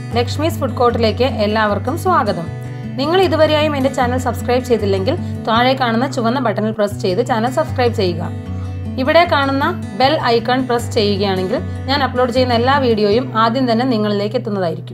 Lakshmi's food കോർട്ടിലേക്ക് എല്ലാവർക്കും സ്വാഗതം നിങ്ങൾ ഇതുവരെയായും എൻ്റെ ചാനൽ സബ്സ്ക്രൈബ് ചെയ്തില്ലെങ്കിൽ താഴെ കാണുന്ന ചുവന്ന ബട്ടണിൽ പ്രസ് ചെയ്ത് ചാനൽ സബ്സ്ക്രൈബ് ചെയ്യുക ഇവിടെ കാണുന്ന ബെൽ ഐക്കൺ പ്രസ് ചെയ്യുകയാണെങ്കിൽ ഞാൻ അപ്ലോഡ് ചെയ്യുന്ന എല്ലാ വീഡിയോയും ആദ്യം തന്നെ നിങ്ങളിലേക്ക് എത്തുന്നതായിരിക്കും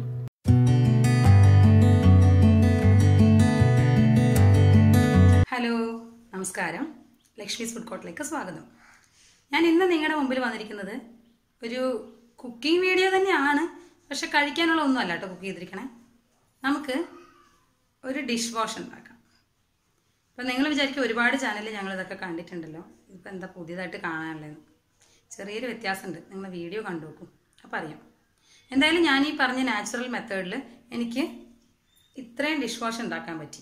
ഹലോ നമസ്കാരം ലക്ഷ്മീസ് ഫുഡ് കോർട്ടിലേക്ക് സ്വാഗതം ഞാൻ ഇന്ന് നിങ്ങളുടെ മുമ്പിൽ വന്നിരിക്കുന്നത് ഒരു കുക്കിംഗ് വീഡിയോ തന്നെയാണ് പക്ഷെ കഴിക്കാനുള്ള ഒന്നും അല്ല കേട്ടോ കുക്ക് ചെയ്തിരിക്കണേ നമുക്ക് ഒരു ഡിഷ് വാഷ് ഉണ്ടാക്കാം അപ്പം നിങ്ങൾ വിചാരിക്കും ഒരുപാട് ചാനലിൽ ഞങ്ങൾ ഇതൊക്കെ കണ്ടിട്ടുണ്ടല്ലോ ഇപ്പം എന്താ പുതിയതായിട്ട് കാണാനുള്ളത് ചെറിയൊരു വ്യത്യാസമുണ്ട് നിങ്ങൾ വീഡിയോ കണ്ടു നോക്കും അപ്പം അറിയാം എന്തായാലും ഞാൻ ഈ പറഞ്ഞ നാച്ചുറൽ മെത്തേഡിൽ എനിക്ക് ഇത്രയും ഡിഷ് വാഷ് ഉണ്ടാക്കാൻ പറ്റി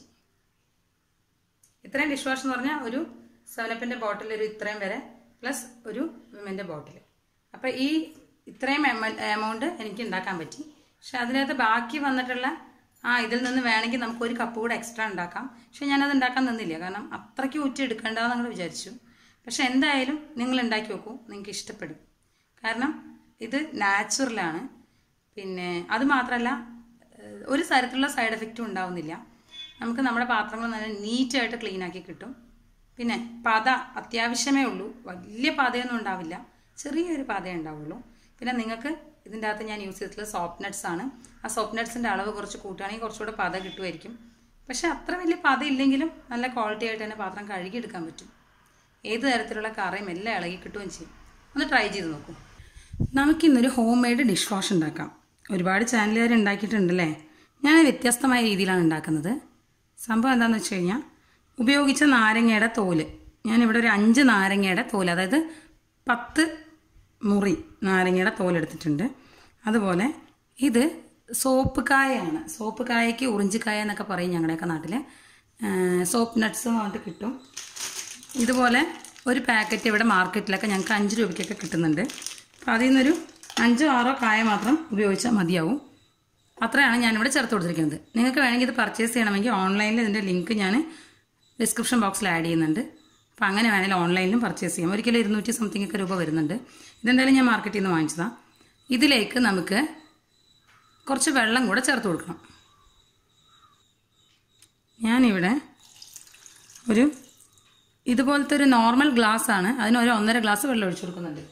ഇത്രയും ഡിഷ് വാഷ് എന്ന് പറഞ്ഞാൽ ഒരു സെവനപ്പിൻ്റെ ബോട്ടിൽ ഒരു ഇത്രയും വരെ പ്ലസ് ഒരു വിമൻ്റെ ബോട്ടിൽ അപ്പോൾ ഈ ഇത്രയും എമൗണ്ട് എനിക്ക് ഉണ്ടാക്കാൻ പറ്റി പക്ഷെ അതിനകത്ത് ബാക്കി വന്നിട്ടുള്ള ആ ഇതിൽ നിന്ന് വേണമെങ്കിൽ നമുക്ക് ഒരു കപ്പ് കൂടെ എക്സ്ട്രാ ഉണ്ടാക്കാം പക്ഷെ ഞാനത് ഉണ്ടാക്കാൻ നിന്നില്ല കാരണം അത്രയ്ക്ക് ഊറ്റി എടുക്കേണ്ടതെന്ന് നിങ്ങൾ വിചാരിച്ചു പക്ഷെ എന്തായാലും നിങ്ങൾ ഉണ്ടാക്കി നോക്കൂ നിങ്ങൾക്ക് ഇഷ്ടപ്പെടും കാരണം ഇത് നാച്ചുറലാണ് പിന്നെ അത് മാത്രമല്ല ഏഹ്, ഒരു തരത്തിലുള്ള സൈഡ് എഫക്റ്റും ഉണ്ടാവുന്നില്ല നമുക്ക് നമ്മുടെ പാത്രങ്ങൾ നല്ല നീറ്റായിട്ട് ക്ലീൻ ആക്കി കിട്ടും പിന്നെ പത അത്യാവശ്യമേ ഉള്ളൂ വലിയ പതയൊന്നും ഉണ്ടാവില്ല ചെറിയൊരു പതയേ ഉണ്ടാവുള്ളൂ പിന്നെ നിങ്ങൾക്ക് ഇതിൻ്റെ അകത്ത് ഞാൻ യൂസ് ചെയ്തിട്ടുള്ള സോപ്പ് നട്ട്സ് ആണ് ആ സോപ്പ് നട്ട്സിൻ്റെ അളവ് കുറച്ച് കൂട്ടുകയാണെങ്കിൽ കുറച്ചുകൂടെ പത കിട്ടുമായിരിക്കും പക്ഷെ അത്ര വലിയ പത ഇല്ലെങ്കിലും നല്ല ക്വാളിറ്റി ആയിട്ട് തന്നെ പാത്രം കഴുകിയെടുക്കാൻ പറ്റും ഏത് തരത്തിലുള്ള കറയും എല്ലാം ഇളകി കിട്ടുകയും ചെയ്യും ഒന്ന് ട്രൈ ചെയ്ത് നോക്കൂ നമുക്കിന്നൊരു ഹോം മെയ്ഡ് ഡിഷ് വാഷ് ഉണ്ടാക്കാം ഒരുപാട് ചാനലുകാർ ഉണ്ടാക്കിയിട്ടുണ്ടല്ലേ ഞാൻ വ്യത്യസ്തമായ രീതിയിലാണ് ഉണ്ടാക്കുന്നത് സംഭവം എന്താണെന്ന് വെച്ച് കഴിഞ്ഞാൽ ഉപയോഗിച്ച നാരങ്ങയുടെ തോല് ഞാനിവിടെ ഒരു അഞ്ച് നാരങ്ങയുടെ തോല് അതായത് പത്ത് മുറി നാരങ്ങയുടെ തോലെടുത്തിട്ടുണ്ട് അതുപോലെ ഇത് സോപ്പ് കായയാണ് സോപ്പ് കായയ്ക്ക് ഉറിഞ്ചിക്കായ എന്നൊക്കെ പറയും ഞങ്ങളുടെയൊക്കെ നാട്ടിൽ സോപ്പ് നട്ട്സ് എന്ന് പറഞ്ഞിട്ട് കിട്ടും ഇതുപോലെ ഒരു പാക്കറ്റ് ഇവിടെ മാർക്കറ്റിലൊക്കെ ഞങ്ങൾക്ക് അഞ്ച് രൂപയ്ക്കൊക്കെ കിട്ടുന്നുണ്ട് അപ്പോൾ അതിൽ നിന്നൊരു അഞ്ചോ ആറോ കായ മാത്രം ഉപയോഗിച്ചാൽ മതിയാവും അത്രയാണ് ഞാനിവിടെ ചേർത്ത് കൊടുത്തിരിക്കുന്നത് നിങ്ങൾക്ക് വേണമെങ്കിൽ ഇത് പർച്ചേസ് ചെയ്യണമെങ്കിൽ ഓൺലൈനിൽ ഇതിൻ്റെ ലിങ്ക് ഞാൻ ഡിസ്ക്രിപ്ഷൻ ബോക്സിൽ ആഡ് ചെയ്യുന്നുണ്ട് അപ്പോൾ അങ്ങനെ വേണമെങ്കിൽ ഓൺലൈനിലും പർച്ചേസ് ചെയ്യാം ഒരിക്കലും ഇരുന്നൂറ്റി സംതിങ് ഒക്കെ രൂപ വരുന്നുണ്ട് ഇതെന്തായാലും ഞാൻ മാർക്കറ്റിൽ നിന്ന് വാങ്ങിച്ചതാണ് ഇതിലേക്ക് നമുക്ക് കുറച്ച് വെള്ളം കൂടെ ചേർത്ത് കൊടുക്കണം ഞാനിവിടെ ഒരു ഇതുപോലത്തെ ഒരു നോർമൽ ഗ്ലാസ് ആണ് അതിന് ഒരു ഒന്നര ഗ്ലാസ് വെള്ളം ഒഴിച്ചു കൊടുക്കുന്നുണ്ട്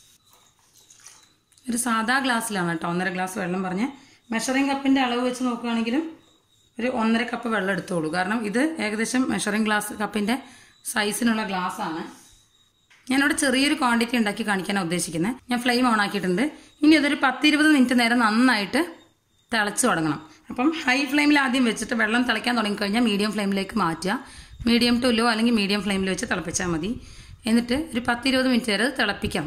ഒരു സാധാ ഗ്ലാസ്സിലാണ് കേട്ടോ ഒന്നര ഗ്ലാസ് വെള്ളം പറഞ്ഞ് മെഷറിംഗ് കപ്പിൻ്റെ അളവ് വെച്ച് നോക്കുകയാണെങ്കിലും ഒരു ഒന്നര കപ്പ് വെള്ളം എടുത്തോളൂ കാരണം ഇത് ഏകദേശം മെഷറിംഗ് ഗ്ലാസ് കപ്പിൻ്റെ സൈസിനുള്ള ഗ്ലാസ് ആണ് ഞാനിവിടെ ചെറിയൊരു ക്വാണ്ടിറ്റി ഉണ്ടാക്കി കാണിക്കാനാണ് ഉദ്ദേശിക്കുന്നത് ഞാൻ ഫ്ലെയിം ഓൺ ആക്കിയിട്ടുണ്ട് ഇനി അതൊരു പത്തിരുപത് മിനിറ്റ് നേരം നന്നായിട്ട് തിളച്ച് തുടങ്ങണം അപ്പം ഹൈ ഫ്ലെയിമിൽ ആദ്യം വെച്ചിട്ട് വെള്ളം തിളയ്ക്കാൻ തുടങ്ങിക്കഴിഞ്ഞാൽ മീഡിയം ഫ്ലെയിമിലേക്ക് മാറ്റുക മീഡിയം ടു ലോ അല്ലെങ്കിൽ മീഡിയം ഫ്ലെയിമിൽ വെച്ച് തിളപ്പിച്ചാൽ മതി എന്നിട്ട് ഒരു പത്തിരുപത് മിനിറ്റ് വരെ അത് തിളപ്പിക്കാം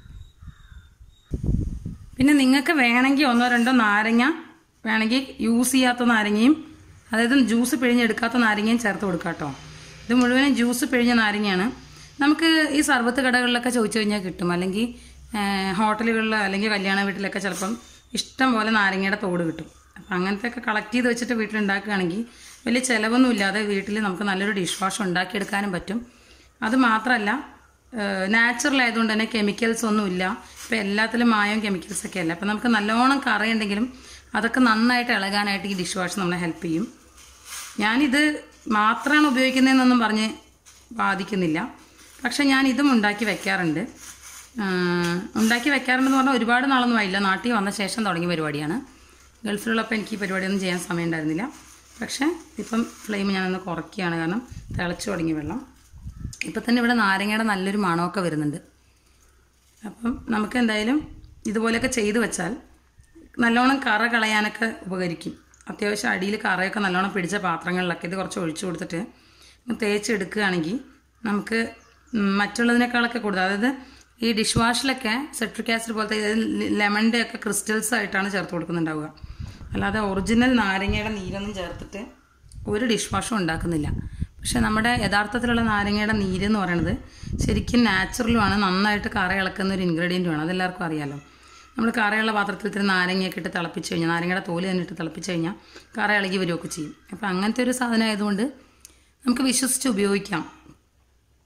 പിന്നെ നിങ്ങൾക്ക് വേണമെങ്കിൽ ഒന്നോ രണ്ടോ നാരങ്ങ വേണമെങ്കിൽ യൂസ് ചെയ്യാത്ത നാരങ്ങയും അതായത് ജ്യൂസ് പിഴിഞ്ഞെടുക്കാത്ത നാരങ്ങയും ചേർത്ത് കൊടുക്കാം കേട്ടോ ഇത് മുഴുവനും ജ്യൂസ് പിഴിഞ്ഞ നാരങ്ങയാണ് നമുക്ക് ഈ സർബത്ത് കടകളിലൊക്കെ ചോദിച്ചു കഴിഞ്ഞാൽ കിട്ടും അല്ലെങ്കിൽ ഹോട്ടലുകളിൽ അല്ലെങ്കിൽ കല്യാണ വീട്ടിലൊക്കെ ചിലപ്പം ഇഷ്ടം പോലെ നാരങ്ങയുടെ തോട് കിട്ടും അപ്പം അങ്ങനത്തെ ഒക്കെ കളക്ട് ചെയ്ത് വെച്ചിട്ട് വീട്ടിലുണ്ടാക്കുകയാണെങ്കിൽ വലിയ ചിലവൊന്നും ഇല്ലാതെ വീട്ടിൽ നമുക്ക് നല്ലൊരു ഡിഷ് വാഷ് ഉണ്ടാക്കിയെടുക്കാനും പറ്റും അത് മാത്രമല്ല നാച്ചുറൽ ആയതുകൊണ്ട് തന്നെ കെമിക്കൽസ് ഒന്നും ഇല്ല ഇപ്പം എല്ലാത്തിലും മായം കെമിക്കൽസ് ഒക്കെ അല്ല അപ്പം നമുക്ക് നല്ലോണം കറയുണ്ടെങ്കിലും അതൊക്കെ നന്നായിട്ട് ഇളകാനായിട്ട് ഈ ഡിഷ് വാഷ് നമ്മളെ ഹെൽപ്പ് ചെയ്യും ഞാനിത് മാത്രമാണ് ഉപയോഗിക്കുന്നതെന്നൊന്നും പറഞ്ഞ് ബാധിക്കുന്നില്ല പക്ഷെ ഞാൻ ഇതും ഉണ്ടാക്കി വെക്കാറുണ്ട് ആ, ഉണ്ടാക്കി വെക്കാറുണ്ടെന്ന് പറഞ്ഞാൽ ഒരുപാട് നാളൊന്നും ആയില്ല നാട്ടിൽ വന്ന ശേഷം തുടങ്ങിയ പരിപാടിയാണ് ഗൾഫിലുള്ളപ്പോൾ എനിക്ക് ഈ പരിപാടിയൊന്നും ചെയ്യാൻ സമയം ഉണ്ടായിരുന്നില്ല പക്ഷേ ഇപ്പം ഫ്ലെയിം ഞാനൊന്ന് കുറയ്ക്കുകയാണ് കാരണം തിളച്ചു തുടങ്ങി വെള്ളം ഇപ്പം തന്നെ ഇവിടെ നാരങ്ങയുടെ നല്ലൊരു മണമൊക്കെ വരുന്നുണ്ട് അപ്പം നമുക്ക് എന്തായാലും ഇതുപോലെയൊക്കെ ചെയ്തു വെച്ചാൽ നല്ലോണം കറ കളയാനൊക്കെ ഉപകരിക്കും അത്യാവശ്യം അടിയിൽ കറയൊക്കെ നല്ലോണം പിടിച്ച പാത്രങ്ങളിലൊക്കെ ഇത് കുറച്ച് ഒഴിച്ചു കൊടുത്തിട്ട് ഒന്ന് തേച്ചെടുക്കുകയാണെങ്കിൽ നമുക്ക് ഉം മറ്റുള്ളതിനേക്കാളൊക്കെ കൂടുതൽ അതായത് ഈ ഡിഷ് വാഷിലൊക്കെ സെട്രിക് ആസിഡ് പോലത്തെ ലെമണിൻ്റെ ഒക്കെ ക്രിസ്റ്റൽസ് ആയിട്ടാണ് ചേർത്ത് കൊടുക്കുന്നുണ്ടാവുക അല്ലാതെ ഒറിജിനൽ നാരങ്ങയുടെ നീരൊന്നും ചേർത്തിട്ട് ഒരു ഡിഷ് വാഷും ഉണ്ടാക്കുന്നില്ല പക്ഷെ നമ്മുടെ യഥാർത്ഥത്തിലുള്ള നാരങ്ങയുടെ നീര് എന്ന് പറയുന്നത് ശരിക്കും നാച്ചുറലുമാണ് നന്നായിട്ട് കറ ഇളക്കുന്ന ഒരു ഇൻഗ്രീഡിയൻറ്റുമാണ് അതെല്ലാവർക്കും അറിയാമല്ലോ നമ്മൾ കറയുള്ള പാത്രത്തിൽ ഇത്തിരി നാരങ്ങയൊക്കെ ഇട്ട് തിളപ്പിച്ച് കഴിഞ്ഞാൽ നാരങ്ങയുടെ തോല് തന്നെ ഇട്ട് തിളപ്പിച്ച് കഴിഞ്ഞാൽ കറ ഇളകി വരികയൊക്കെ ചെയ്യും അപ്പോൾ അങ്ങനത്തെ ഒരു സാധനം ആയതുകൊണ്ട് നമുക്ക് വിശ്വസിച്ച് ഉപയോഗിക്കാം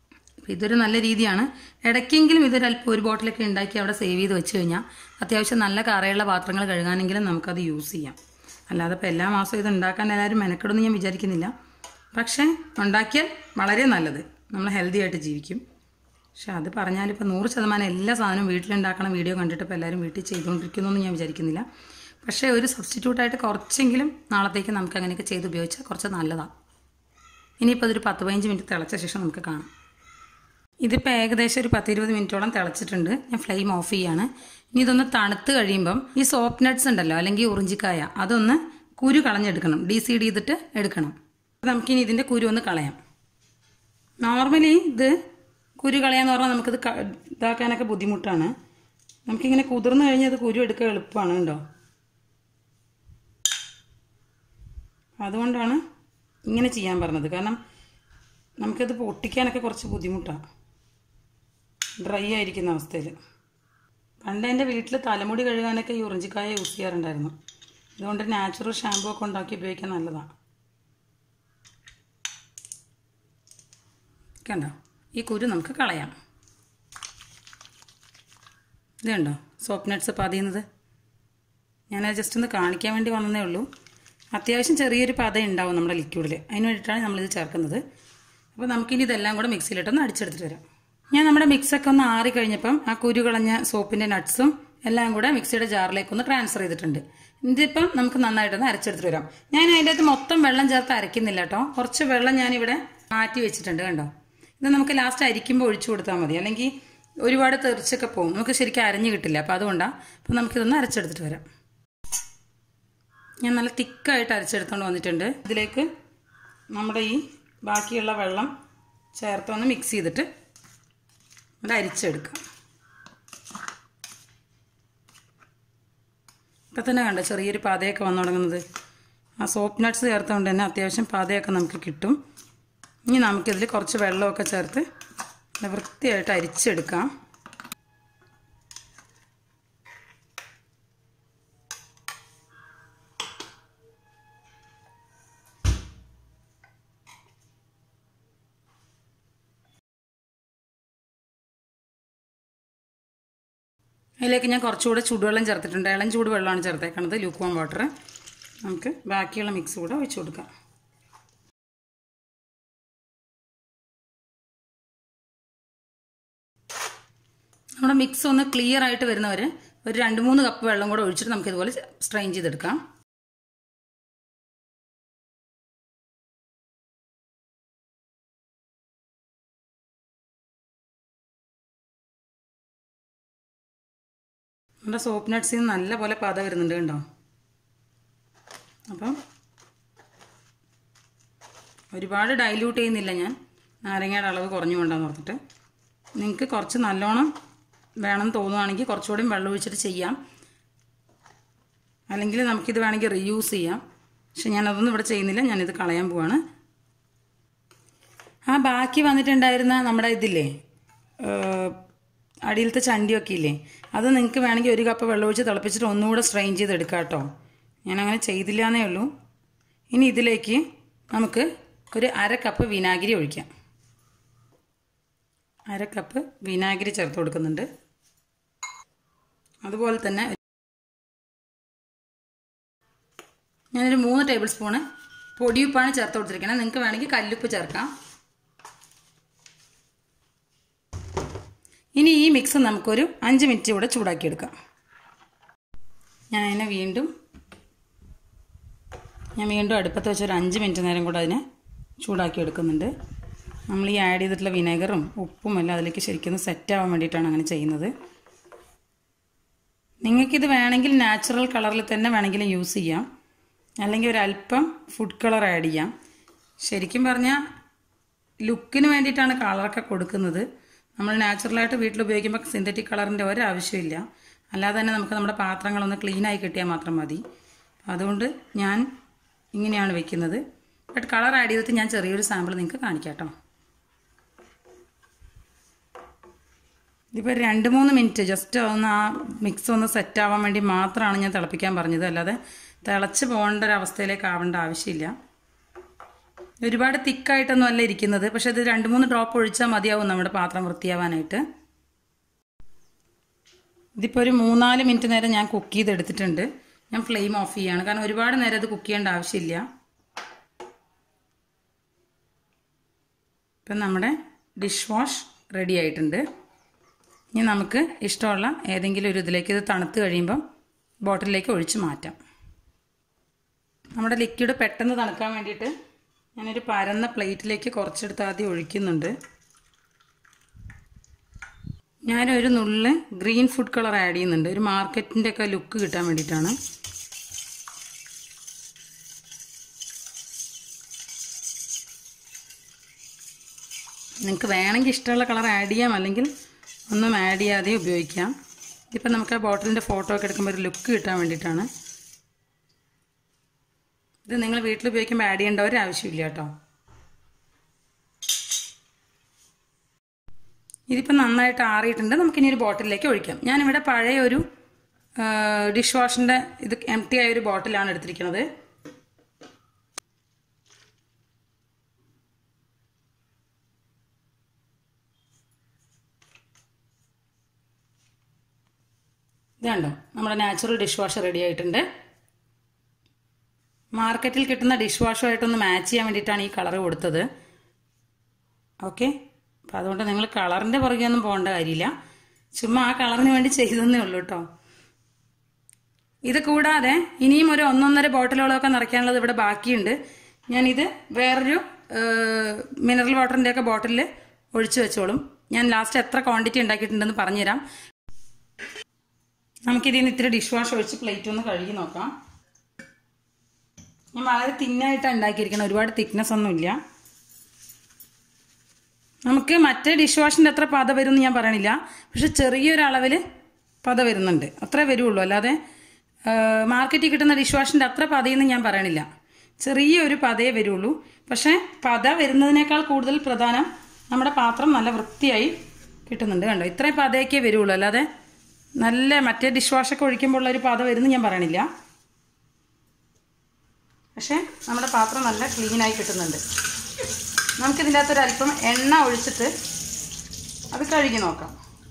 അപ്പോൾ ഇതൊരു നല്ല രീതിയാണ് ഇടയ്ക്കെങ്കിലും ഇതൊരു അല്പം ഒരു ബോട്ടിലൊക്കെ ഉണ്ടാക്കി അവിടെ സേവ് ചെയ്ത് വെച്ച് കഴിഞ്ഞാൽ അത്യാവശ്യം നല്ല കറയുള്ള പാത്രങ്ങൾ കഴുകാനെങ്കിലും നമുക്കത് യൂസ് ചെയ്യാം അല്ലാതെ ഇപ്പോൾ എല്ലാ മാസവും ഇത് ഉണ്ടാക്കാൻ എല്ലാവരും മെനക്കെടുമെന്ന് ഞാൻ വിചാരിക്കുന്നില്ല പക്ഷേ ഉണ്ടാക്കിയാൽ വളരെ നല്ലത് നമ്മൾ ഹെൽത്തി ആയിട്ട് ജീവിക്കും പക്ഷെ അത് പറഞ്ഞാൽ ഇപ്പോൾ നൂറ് ശതമാനം എല്ലാ സാധനവും വീട്ടിലുണ്ടാക്കണ വീഡിയോ കണ്ടിട്ട് ഇപ്പോൾ എല്ലാവരും വീട്ടിൽ ചെയ്തുകൊണ്ടിരിക്കുന്നു എന്ന് ഞാൻ വിചാരിക്കുന്നില്ല പക്ഷേ ഒരു സബ്സ്റ്റിറ്റ്യൂട്ടായിട്ട് കുറച്ചെങ്കിലും നാളത്തേക്ക് നമുക്ക് അങ്ങനെയൊക്കെ ചെയ്ത് ഉപയോഗിച്ചാൽ കുറച്ച് നല്ലതാണ് ഇനിയിപ്പോൾ അതൊരു പത്ത് പതിനഞ്ച് മിനിറ്റ് തിളച്ച ശേഷം നമുക്ക് കാണാം ഇതിപ്പോൾ ഏകദേശം ഒരു പത്ത് ഇരുപത് മിനിറ്റോളം തിളച്ചിട്ടുണ്ട് ഞാൻ ഫ്ലെയിം ഓഫ് ചെയ്യാണ് ഇനി ഇതൊന്ന് തണുത്ത് കഴിയുമ്പം ഈ സോപ്പ് നട്ട്സ് ഉണ്ടല്ലോ അല്ലെങ്കിൽ ഉറിഞ്ചിക്കായ അതൊന്ന് കുരു കളഞ്ഞെടുക്കണം ഡീസീഡ് ചെയ്തിട്ട് എടുക്കണം അപ്പോൾ നമുക്കിനി ഇതിൻ്റെ കുരു ഒന്ന് കളയാം നോർമലി ഇത് കുരു കളയാന്ന് പറഞ്ഞാൽ നമുക്കിത് ക- ഇതാക്കാനൊക്കെ ബുദ്ധിമുട്ടാണ് നമുക്കിങ്ങനെ കുതിർന്ന് കഴിഞ്ഞാൽ ഇത് കുരു എടുക്കാൻ എളുപ്പമാണ് കേട്ടോ അതുകൊണ്ടാണ് ഇങ്ങനെ ചെയ്യാൻ പറഞ്ഞത് കാരണം നമുക്കത് പൊട്ടിക്കാനൊക്കെ കുറച്ച് ബുദ്ധിമുട്ടാണ് ഡ്രൈ ആയിരിക്കുന്ന അവസ്ഥയിൽ പണ്ട് എൻ്റെ വീട്ടിൽ തലമുടി കഴുകാനൊക്കെ ഈ ഉറിഞ്ചിക്കായ യൂസ് ചെയ്യാറുണ്ടായിരുന്നു അതുകൊണ്ട് നാച്ചുറൽ ഷാമ്പൂ ഒക്കെ ഉണ്ടാക്കി ഉപയോഗിക്കാൻ നല്ലതാണ് കണ്ടോ ഈ കുരു നമുക്ക് കളയാം ഇത് കണ്ടോ സോപ്പ് നട്ട്സ് പതിയുന്നത് ഞാനത് ജസ്റ്റ് ഒന്ന് കാണിക്കാൻ വേണ്ടി വന്നതേ ഉള്ളൂ അത്യാവശ്യം ചെറിയൊരു പത ഉണ്ടാവും നമ്മുടെ ലിക്വിഡിൽ അതിന് വേണ്ടിയിട്ടാണ് നമ്മളിത് ചേർക്കുന്നത് അപ്പോൾ നമുക്കിനി ഇതെല്ലാം കൂടെ മിക്സിയിലിട്ടൊന്ന് അടിച്ചെടുത്തിട്ട് വരാം ഞാൻ നമ്മുടെ മിക്സൊക്കെ ഒന്ന് ആറി കഴിഞ്ഞപ്പം ആ കുരു കളഞ്ഞ സോപ്പിൻ്റെ നട്ട്സും എല്ലാം കൂടെ മിക്സിയുടെ ജാറിലേക്ക് ഒന്ന് ട്രാൻസ്ഫർ ചെയ്തിട്ടുണ്ട് ഇതിപ്പം നമുക്ക് നന്നായിട്ടൊന്ന് അരച്ചെടുത്തിട്ട് വരാം ഞാൻ അതിൻ്റെ അകത്ത് മൊത്തം വെള്ളം ചേർത്ത് അരയ്ക്കുന്നില്ല കേട്ടോ കുറച്ച് വെള്ളം ഞാനിവിടെ മാറ്റി വെച്ചിട്ടുണ്ട് കണ്ടോ ഇത് നമുക്ക് ലാസ്റ്റ് അരിക്കുമ്പോൾ ഒഴിച്ചു കൊടുത്താൽ മതി അല്ലെങ്കിൽ ഒരുപാട് തെറിച്ചൊക്കെ പോകും നമുക്ക് ശരിക്കും അരഞ്ഞു കിട്ടില്ല അപ്പോൾ അതുകൊണ്ടാണ് അപ്പോൾ നമുക്കിതൊന്ന് അരച്ചെടുത്തിട്ട് വരാം ഞാൻ നല്ല തിക്കായിട്ട് അരച്ചെടുത്തോണ്ട് വന്നിട്ടുണ്ട് ഇതിലേക്ക് നമ്മുടെ ഈ ബാക്കിയുള്ള വെള്ളം ചേർത്തൊന്ന് മിക്സ് ചെയ്തിട്ട് അത് അരിച്ചെടുക്കാം ഇപ്പം തന്നെ കണ്ടോ ചെറിയൊരു പാതയൊക്കെ വന്നു തുടങ്ങുന്നത് ആ സോപ്പ് നട്ട്സ് ചേർത്തുകൊണ്ട് തന്നെ അത്യാവശ്യം പാതയൊക്കെ നമുക്ക് കിട്ടും ഇനി നമുക്കിതിൽ കുറച്ച് വെള്ളമൊക്കെ ചേർത്ത് നല്ല വൃത്തിയായിട്ട് അരിച്ചെടുക്കാം അതിലേക്ക് ഞാൻ കുറച്ചുകൂടെ ചൂടുവെള്ളം ചേർത്തിട്ടുണ്ട് ഇളം ചൂട് വെള്ളമാണ് ചേർത്തേക്കണത് ലൂക്ക് വാം വാട്ടർ നമുക്ക് ബാക്കിയുള്ള മിക്സ് കൂടെ ഒഴിച്ചു കൊടുക്കാം നമ്മുടെ മിക്സ് ഒന്ന് ക്ലിയർ ആയിട്ട് വരുന്നവരെ ഒരു രണ്ട് മൂന്ന് കപ്പ് വെള്ളം കൂടെ ഒഴിച്ചിട്ട് നമുക്ക് ഇതുപോലെ സ്ട്രെയിൻ ചെയ്തെടുക്കാം നമ്മുടെ സോപ്പ് നട്ട്സിൽ നിന്ന് നല്ല പോലെ പത വരുന്നുണ്ട് കണ്ടോ അപ്പം ഒരുപാട് ഡൈല്യൂട്ട് ചെയ്യുന്നില്ല ഞാൻ നാരങ്ങയുടെ അളവ് കുറഞ്ഞു കൊണ്ടാന്ന് ഓർത്തിട്ട് നിങ്ങൾക്ക് കുറച്ച് നല്ലോണം വേണം തോന്നുവാണെങ്കിൽ കുറച്ചുകൂടി വെള്ളം ഒഴിച്ചിട്ട് ചെയ്യാം അല്ലെങ്കിൽ നമുക്കിത് വേണമെങ്കിൽ റീയൂസ് ചെയ്യാം പക്ഷെ ഞാനതൊന്നും ഇവിടെ ചെയ്യുന്നില്ല ഞാനിത് കളയാൻ പോവാണ് ആ ബാക്കി വന്നിട്ടുണ്ടായിരുന്ന നമ്മുടെ ഇതില്ലേ ഏഹ്, അടിയിലത്തെ ചണ്ടിയൊക്കെ ഇല്ലേ അത് നിങ്ങൾക്ക് വേണമെങ്കിൽ ഒരു കപ്പ് വെള്ളം ഒഴിച്ച് തിളപ്പിച്ചിട്ട് ഒന്നുകൂടെ സ്ട്രെയിൻ ചെയ്തെടുക്കാം കേട്ടോ ഞാനങ്ങനെ ചെയ്തില്ല എന്നേ ഉള്ളൂ ഇനി ഇതിലേക്ക് നമുക്ക് ഒരു അര കപ്പ് വിനാഗിരി ഒഴിക്കാം അര കപ്പ് വിനാഗിരി ചേർത്ത് കൊടുക്കുന്നുണ്ട് അതുപോലെ തന്നെ ഞാനൊരു മൂന്ന് ടേബിൾ സ്പൂണ് പൊടിയുപ്പാണ് ചേർത്ത് കൊടുത്തിരിക്കുന്നത് നിങ്ങൾക്ക് വേണമെങ്കിൽ കല്ലുപ്പ് ചേർക്കാം ഇനി ഈ മിക്സ് നമുക്കൊരു അഞ്ച് മിനിറ്റ് കൂടെ ചൂടാക്കിയെടുക്കാം ഞാൻ അതിനെ വീണ്ടും ഞാൻ വീണ്ടും അടുപ്പത്ത് വെച്ച് ഒരു അഞ്ച് മിനിറ്റ് നേരം കൂടെ അതിനെ ചൂടാക്കി എടുക്കുന്നുണ്ട് നമ്മൾ ഈ ആഡ് ചെയ്തിട്ടുള്ള വിനെഗറും ഉപ്പും എല്ലാം അതിലേക്ക് ശരിക്കും സെറ്റ് ആവാൻ വേണ്ടിയിട്ടാണ് അങ്ങനെ ചെയ്യുന്നത് നിങ്ങൾക്കിത് വേണമെങ്കിൽ നാച്ചുറൽ കളറിൽ തന്നെ വേണമെങ്കിലും യൂസ് ചെയ്യാം അല്ലെങ്കിൽ ഒരല്പം ഫുഡ് കളർ ആഡ് ചെയ്യാം ശരിക്കും പറഞ്ഞാൽ ലുക്കിന് വേണ്ടിയിട്ടാണ് കളറൊക്കെ കൊടുക്കുന്നത് നമ്മൾ നാച്ചുറലായിട്ട് വീട്ടിൽ ഉപയോഗിക്കുമ്പോൾ സിന്തറ്റിക് കളറിൻ്റെ ഒരാവശ്യമില്ല അല്ലാതെ തന്നെ നമുക്ക് നമ്മുടെ പാത്രങ്ങളൊന്ന് ക്ലീനായി കിട്ടിയാൽ മാത്രം മതി അതുകൊണ്ട് ഞാൻ ഇങ്ങനെയാണ് വെക്കുന്നത് ബട്ട് കളർ ആഡ് ചെയ്തിട്ട് ഞാൻ ചെറിയൊരു സാമ്പിൾ നിങ്ങൾക്ക് കാണിക്കാം കേട്ടോ ഇതിപ്പോൾ രണ്ട് മൂന്ന് മിനിറ്റ് ജസ്റ്റ് ഒന്ന് ആ മിക്സ് ഒന്ന് സെറ്റ് ആവാൻ വേണ്ടി മാത്രമാണ് ഞാൻ തിളപ്പിക്കാൻ പറഞ്ഞത് അല്ലാതെ തിളച്ച് പോകേണ്ട ഒരു അവസ്ഥയിലേക്ക് ആവേണ്ട ആവശ്യമില്ല ഒരുപാട് തിക്കായിട്ടൊന്നും അല്ല ഇരിക്കുന്നത് പക്ഷെ ഇത് രണ്ട് മൂന്ന് ഡ്രോപ്പ് ഒഴിച്ചാൽ മതിയാവും നമ്മുടെ പാത്രം വൃത്തിയാവാനായിട്ട് ഇതിപ്പോൾ ഒരു മൂന്നാല് മിനിറ്റ് നേരം ഞാൻ കുക്ക് ചെയ്തെടുത്തിട്ടുണ്ട് ഞാൻ ഫ്ലെയിം ഓഫ് ചെയ്യാണ് കാരണം ഒരുപാട് നേരം ഇത് കുക്ക് ചെയ്യേണ്ട ആവശ്യമില്ല ഇപ്പം നമ്മുടെ ഡിഷ് വാഷ് റെഡി ആയിട്ടുണ്ട് ഇനി നമുക്ക് ഇഷ്ടമുള്ള ഏതെങ്കിലും ഒരു ഇതിലേക്ക് ഇത് തണുത്ത് കഴിയുമ്പം ബോട്ടിലേക്ക് ഒഴിച്ച് മാറ്റാം നമ്മുടെ ലിക്വിഡ് പെട്ടെന്ന് തണുക്കാൻ വേണ്ടിയിട്ട് ഞാനൊരു പരന്ന പ്ലേറ്റിലേക്ക് കുറച്ചെടുത്ത് ആദ്യം ഒഴിക്കുന്നുണ്ട് ഞാനൊരു നുള്ളിൽ ഗ്രീൻ ഫുഡ് കളർ ആഡ് ചെയ്യുന്നുണ്ട് ഒരു മാർക്കറ്റിൻ്റെ ഒക്കെ ലുക്ക് കിട്ടാൻ വേണ്ടിയിട്ടാണ് നിങ്ങൾക്ക് വേണമെങ്കിൽ ഇഷ്ടമുള്ള കളർ ആഡ് ചെയ്യാം അല്ലെങ്കിൽ ഒന്നും ആഡ് ചെയ്യാതെ ഉപയോഗിക്കാം ഇപ്പം നമുക്ക് ആ ബോട്ടിലിൻ്റെ ഫോട്ടോ ഒക്കെ എടുക്കുമ്പോൾ ഒരു ലുക്ക് കിട്ടാൻ വേണ്ടിയിട്ടാണ് ഇത് നിങ്ങൾ വീട്ടിൽ ഉപയോഗിക്കുമ്പോൾ ആഡ് ചെയ്യേണ്ട ഒരു ആവശ്യമില്ല കേട്ടോ ഇതിപ്പോൾ നന്നായിട്ട് ആറിയിട്ടുണ്ട് നമുക്കിനി ഒരു ബോട്ടിലേക്ക് ഒഴിക്കാം ഞാനിവിടെ പഴയ ഒരു ഡിഷ് വാഷിൻ്റെ ഇത് എം ടി ആയ ഒരു ബോട്ടിലാണ് എടുത്തിരിക്കുന്നത് ഇത് കണ്ടോ നമ്മുടെ നാച്ചുറൽ ഡിഷ് വാഷ് റെഡി ആയിട്ടുണ്ട് മാർക്കറ്റിൽ കിട്ടുന്ന ഡിഷ് വാഷുമായിട്ടൊന്ന് മാച്ച് ചെയ്യാൻ വേണ്ടിയിട്ടാണ് ഈ കളർ കൊടുത്തത് ഓക്കെ അപ്പം അതുകൊണ്ട് നിങ്ങൾ കളറിൻ്റെ പുറകെ ഒന്നും പോകേണ്ട കാര്യമില്ല ചുമ്മാ ആ കളറിന് വേണ്ടി ചെയ്തെന്നേ ഉള്ളൂ കേട്ടോ ഇത് കൂടാതെ ഇനിയും ഒരു ഒന്നൊന്നര ബോട്ടിലുകളൊക്കെ നിറയ്ക്കാനുള്ളത് ഇവിടെ ബാക്കിയുണ്ട് ഞാനിത് വേറൊരു മിനറൽ വാട്ടറിൻ്റെ ഒക്കെ ബോട്ടിലിൽ ഒഴിച്ചു വെച്ചോളും ഞാൻ ലാസ്റ്റ് എത്ര ക്വാണ്ടിറ്റി ഉണ്ടാക്കിയിട്ടുണ്ടെന്ന് പറഞ്ഞുതരാം നമുക്കിതിൽ നിന്ന് ഇത്തിരി ഡിഷ് വാഷ് ഒഴിച്ച് പ്ലേറ്റ് ഒന്ന് കഴുകി നോക്കാം ഞാൻ വളരെ തിന്നായിട്ടാണ് ഉണ്ടാക്കിയിരിക്കണം ഒരുപാട് തിക്നെസ് ഒന്നുമില്ല നമുക്ക് മറ്റേ ഡിഷ് വാഷിൻ്റെ അത്ര പത വരുമെന്ന് ഞാൻ പറയണില്ല പക്ഷെ ചെറിയൊരു അളവിൽ പത വരുന്നുണ്ട് അത്രേ വരുള്ളൂ അല്ലാതെ മാർക്കറ്റിൽ കിട്ടുന്ന ഡിഷ് വാഷിൻ്റെ അത്ര പതയെന്ന് ഞാൻ പറയണില്ല ചെറിയൊരു പതയേ വരുള്ളൂ പക്ഷേ പത വരുന്നതിനേക്കാൾ കൂടുതൽ പ്രധാനം നമ്മുടെ പാത്രം നല്ല വൃത്തിയായി കിട്ടുന്നുണ്ട് കണ്ടോ ഇത്രയും പതയൊക്കെ വരുള്ളൂ അല്ലാതെ നല്ല മറ്റേ ഡിഷ് വാഷൊക്കെ ഒഴിക്കുമ്പോൾ ഉള്ള ഒരു പത വരുന്നു ഞാൻ പറയണില്ല പക്ഷേ നമ്മുടെ പാത്രം നല്ല ക്ലീനായി കിട്ടുന്നുണ്ട് നമുക്കിതിൻ്റെ അകത്തൊരു അല്പം എണ്ണ ഒഴിച്ചിട്ട് അത് കഴുകി നോക്കാം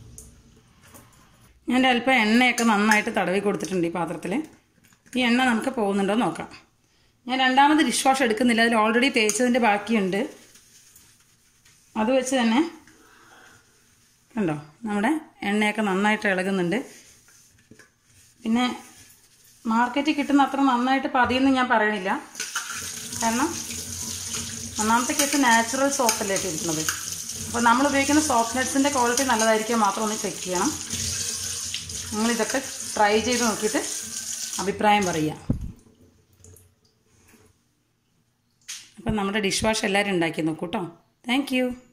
ഞാൻ അല്പം എണ്ണയൊക്കെ നന്നായിട്ട് തടവി കൊടുത്തിട്ടുണ്ട് ഈ പാത്രത്തിൽ ഈ എണ്ണ നമുക്ക് പോകുന്നുണ്ടോ എന്ന് നോക്കാം ഞാൻ രണ്ടാമത് ഡിഷ് വാഷ് എടുക്കുന്നില്ല അതിൽ ഓൾറെഡി തേച്ചതിൻ്റെ ബാക്കിയുണ്ട് അത് വെച്ച് തന്നെ കണ്ടോ നമ്മുടെ എണ്ണയൊക്കെ നന്നായിട്ട് ഇളകുന്നുണ്ട് പിന്നെ മാർക്കറ്റിൽ കിട്ടുന്ന അത്ര നന്നായിട്ട് പതിയെന്ന് ഞാൻ പറയണില്ല കാരണം ഒന്നാമത്തെ കേസ് നാച്ചുറൽ സോപ്പല്ലേ ഇട്ടിരിക്കുന്നത് അപ്പോൾ നമ്മൾ ഉപയോഗിക്കുന്ന സോപ്പ് നെറ്റ്സിൻ്റെ ക്വാളിറ്റി നല്ലതായിരിക്കും മാത്രം ഒന്ന് ചെക്ക് ചെയ്യണം നിങ്ങളിതൊക്കെ ട്രൈ ചെയ്ത് നോക്കിയിട്ട് അഭിപ്രായം പറയുക അപ്പം നമ്മുടെ ഡിഷ് വാഷ് എല്ലാവരും ഉണ്ടാക്കി നോക്കൂ കേട്ടോ താങ്ക്